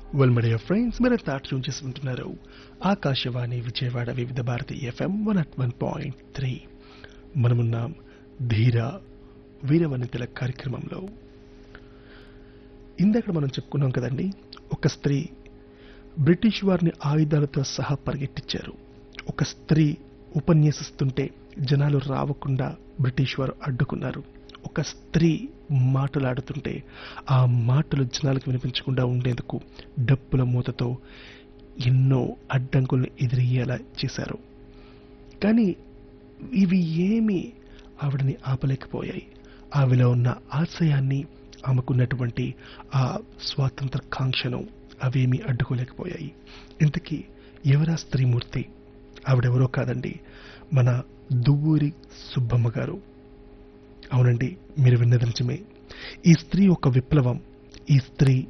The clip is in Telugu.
వెల్ మీడియా ఫ్రెండ్స్ మీరు థాట్ ట్యూన్ చేసి ఉంటున్నారు Akashvani Vijayawada Vividh Bharati FM one at one point three మనమున్నాం ధీర వీరవనితల కార్యక్రమంలో ఇందాక మనం చెప్పుకున్నాం కదండి ఒక స్త్రీ బ్రిటిష్ వారిని ఆయుధాలతో సహా పరిగెట్టించారు ఒక స్త్రీ ఉపన్యసిస్తుంటే జనాలు రావకుండా బ్రిటిష్ వారు అడ్డుకున్నారు ఒక స్త్రీ మాటలాడుతుంటే ఆ మాటలు జనాలకు వినిపించకుండా ఉండేందుకు డప్పుల మూతతో ఎన్నో అడ్డంకులను ఎదిరయ్యేలా చేశారు కానీ ఇవి ఏమీ ఆవిడని ఆపలేకపోయాయి ఆవిలో ఉన్న ఆశయాన్ని ఆమెకున్నటువంటి ఆ స్వాతంత్ర కాంక్షను అవేమీ అడ్డుకోలేకపోయాయి ఇంతకీ ఎవరా స్త్రీమూర్తి ఆవిడెవరో కాదండి మన దువ్వూరి సుబ్బమ్మ గారు అవునండి మీరు విన్నది నిజమే ఈ స్త్రీ ఒక విప్లవం ఈ స్త్రీ